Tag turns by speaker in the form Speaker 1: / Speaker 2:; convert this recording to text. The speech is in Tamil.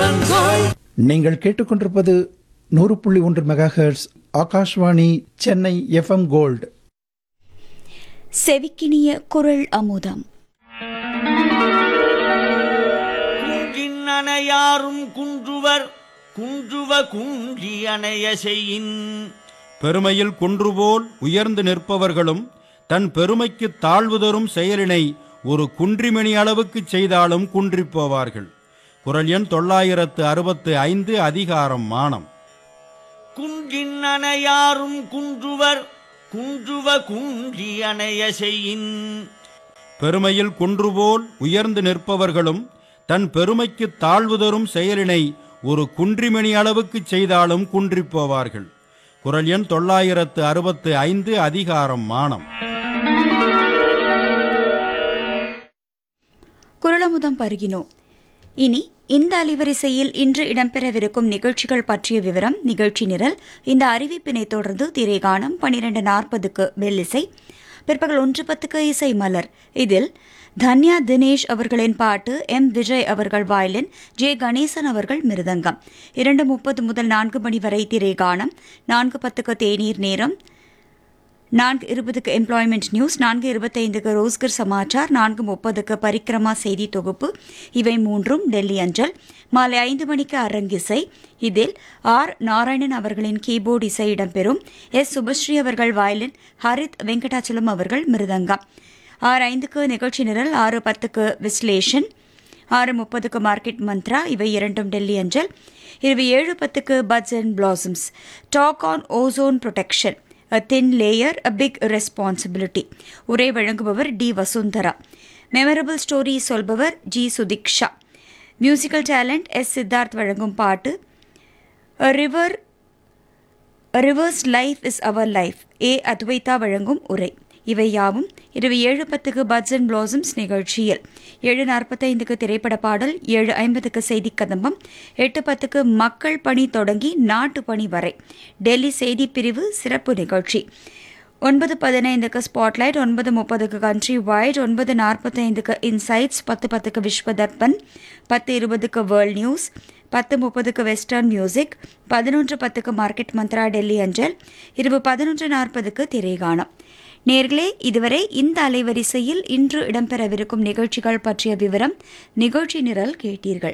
Speaker 1: முழங்காய்
Speaker 2: நீங்கள் கேட்டுக்கொண்டிருப்பது நூறு புள்ளி ஒன்று megahertz Akashvani Chennai FM gold
Speaker 3: செவிக்கினிய குரல் அமுதம்
Speaker 4: குன்றின் அணையாரும் குன்றுவர் குன்றுவ குன்றி அணைய செய்யின்
Speaker 5: பெருமையில் குன்றுபோல் உயர்ந்து நிற்பவர்களும் தன் பெருமைக்கு தாழ்வு தரும் செயலினை ஒரு குன்றிமணி அளவுக்குச் செய்தாலும் குன்றிப் போவார்கள் குரல் எண் தொள்ளாயிரத்து அறுபத்து ஐந்து அதிகாரம் மானம்
Speaker 4: குன்றின் அணையாரும் குன்றுவர் குன்றுவ குன்றி அணைய செய்யின்
Speaker 5: பெருமையில் குன்றுபோல் உயர்ந்து நிற்பவர்களும் தன் பெருமைக்கு தாழ்வு தரும் செயலினை ஒரு குன்றிமணி அளவுக்குச் செய்தாலும் குன்றிப் போவார்கள் குரல் எண் தொள்ளாயிரத்து அறுபத்து ஐந்து அதிகாரம் மானம்
Speaker 3: குரலமுதம் பருகினோம் இனி இந்த அலைவரிசையில் இன்று இடம்பெறவிருக்கும் நிகழ்ச்சிகள் பற்றிய விவரம் நிகழ்ச்சி நிரல் இந்த அறிவிப்பினை தொடர்ந்து திரைகாணம் பனிரெண்டு நாற்பதுக்கு மெல்லிசை பிற்பகல் ஒன்று பத்துக்கு இசை மலர் இதில் தன்யா தினேஷ் அவர்களின் பாட்டு எம் விஜய் அவர்கள் வயலின் ஜே கணேசன் அவர்கள் மிருதங்கம் இரண்டு முப்பது முதல் நான்கு மணி வரை திரைகாணம் நான்கு பத்துக்கு தேநீர் நேரம் நான்கு இருபதுக்கு எம்ப்ளாய்மெண்ட் நியூஸ் நான்கு இருபத்தைந்துக்கு ரோஸ்கர் சமாச்சார் நான்கு முப்பதுக்கு பரிக்கிரமா செய்தி தொகுப்பு இவை மூன்றும் டெல்லி அஞ்சல் மாலை ஐந்து மணிக்கு அரங்கிசை இதில் ஆர் நாராயணன் அவர்களின் கீபோர்டு இசை இடம்பெறும் எஸ் சுபஸ்ரீ அவர்கள் வயலின் ஹரித் வெங்கடாச்சலம் அவர்கள் மிருதங்கம் ஆறு ஐந்துக்கு நிகழ்ச்சி நிரல் ஆறு பத்துக்கு விஸ்லேஷன் ஆறு முப்பதுக்கு மார்க்கெட் மந்த்ரா இவை இரண்டும் டெல்லி அஞ்சல் இரவு ஏழு பத்துக்கு buds and blossoms talk on ozone protection a thin layer a big responsibility உரை வழங்குபவர் டி வசுந்தரா மெமரபிள் ஸ்டோரி சொல்பவர் G Suthiksha musical talent S Siddharth வழங்கும் பாட்டு river rivers life is our life A Advaita வழங்கும் உரை இவை யாவும் இரவு ஏழு பத்துக்கு பட்ஸ் அண்ட் பிளாசம்ஸ் நிகழ்ச்சியில் ஏழு நாற்பத்தைந்துக்கு திரைப்பட பாடல் ஏழு ஐம்பதுக்கு செய்தி கதம்பம் எட்டு பத்துக்கு மக்கள் பணி தொடங்கி நாட்டு பணி வரை டெல்லி செய்தி பிரிவு சிறப்பு நிகழ்ச்சி ஒன்பது பதினைந்துக்கு ஸ்பாட்லைட் ஒன்பது முப்பதுக்கு கண்ட்ரி வைட் ஒன்பது நாற்பத்தைந்துக்கு இன்சைட்ஸ் பத்து பத்துக்கு விஸ்வ தர்பன் பத்து இருபதுக்கு வேர்ல்ட் நியூஸ் பத்து முப்பதுக்கு வெஸ்டர்ன் மியூசிக் பதினொன்று பத்துக்கு மார்க்கெட் மந்த்ரா டெல்லி அஞ்சல் இரவு பதினொன்று நாற்பதுக்கு திரைகாணம் நேர்களே இதுவரை இந்த அலைவரிசையில் இன்று இடம்பெறவிருக்கும் நிகழ்ச்சிகள் பற்றிய விவரம் நிகழ்ச்சி நிரல் கேட்டீர்கள்